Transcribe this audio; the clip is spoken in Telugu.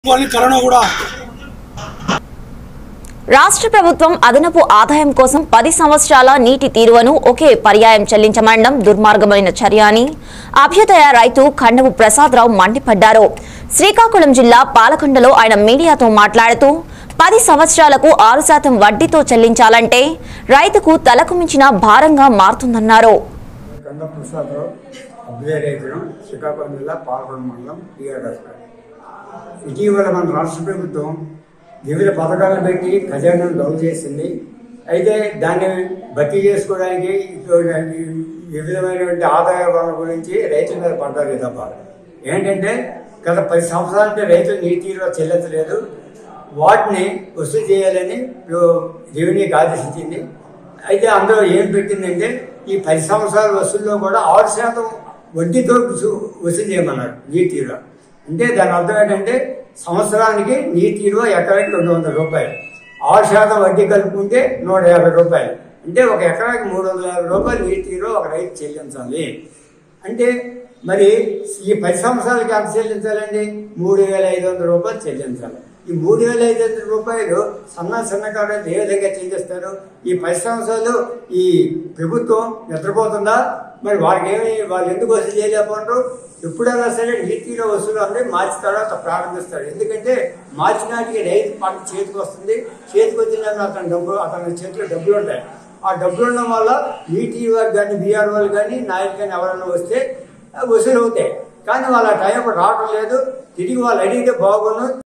వాళ్ళని కరోనా కూడా రాష్ట్ర ప్రభుత్వం అదనపు ఆదాయం కోసం పది సంవత్సరాల నీటి తీరువను ఒకే పర్యాయం చెల్లించమండం దుర్మార్గమైన చర్య అని అభ్యుదయ రైతు ఖండవు ప్రసాదరావు మండిపడ్డారు శ్రీకాకుళం జిల్లా పాలకొండలో ఆయన మీడియాతో మాట్లాడుతూ పది సంవత్సరాలకు ఆరు శాతం వడ్డీతో చెల్లించాలంటే రైతుకు తలకు మించిన భారంగా మారుతుందన్నారు కండ ప్రసాదరావు అభ్యయ రైతులు శ్రీకాకుళం జిల్లా పాలకొండ మండలం టీఆర్ఎస్ ఇటీవల మన రాష్ట్ర ప్రభుత్వం వివిధ పథకాలను పెట్టి ఖజానాను డౌన్ చేసింది అయితే దాన్ని భర్తీ చేసుకోవడానికి ఇటువంటి వివిధమైనటువంటి ఆదాయ వనరుల గురించి రైతుల మీద పడ్డారు తప్ప ఏంటంటే గత పది సంవత్సరాలకి రైతులు నీటిలో చెల్లించలేదు వాటిని వసూలు చేయాలని రెవెన్యూకి ఆదేశించింది అయితే అందులో ఏం పెట్టిందంటే ఈ పది సంవత్సరాల వసూల్లో కూడా ఆరు శాతం వడ్డీతో వసూ- వసూలు చేయమన్నారు నీటిలో అంటే దాని అర్థం ఏంటంటే సంవత్సరానికి నీటిలో ఎకరానికి రెండు వందల రూపాయలు ఆరు శాతం వడ్డీ కలుపుకుంటే నూట యాభై రూపాయలు అంటే ఒక ఎకరాకి మూడు వందల యాభై రూపాయలు నీటిలో ఒక రైతు చెల్లించాలి అంటే మరి ఈ పది సంవత్సరాలకి ఎంత చెల్లించాలండి మూడు వేల ఐదు వందల రూపాయలు చెల్లించాలి ఈ మూడు వేల ఐదు వందల రూపాయలు సన్న సన్నకారు ఏ విధంగా చెల్లిస్తారు ఈ పది సంవత్సరాలు ఈ ప్రభుత్వం నిద్రపోతుందా మరి వారికి ఏమి వాళ్ళు ఎందుకు వసూలు చేయలేకపోతారు ఎప్పుడైనా సరే నీతిలో వసూలు అంటే మార్చి తర్వాత ప్రారంభిస్తారు ఎందుకంటే మార్చి నాటికి రైతు పంట చేతికి వస్తుంది చేతికి వచ్చిన అతని డబ్బు అతని చేతిలో డబ్బులు ఉంటాయి ఆ డబ్బులు ఉండడం వల్ల ఈటీ వారు కానీ బీఆర్ వాళ్ళు కానీ నాయకులు కానీ ఎవరైనా వస్తే వసూలు అవుతాయి కానీ వాళ్ళ టైం రావడం లేదు తిరిగి వాళ్ళు అడిగితే బాగున్నాను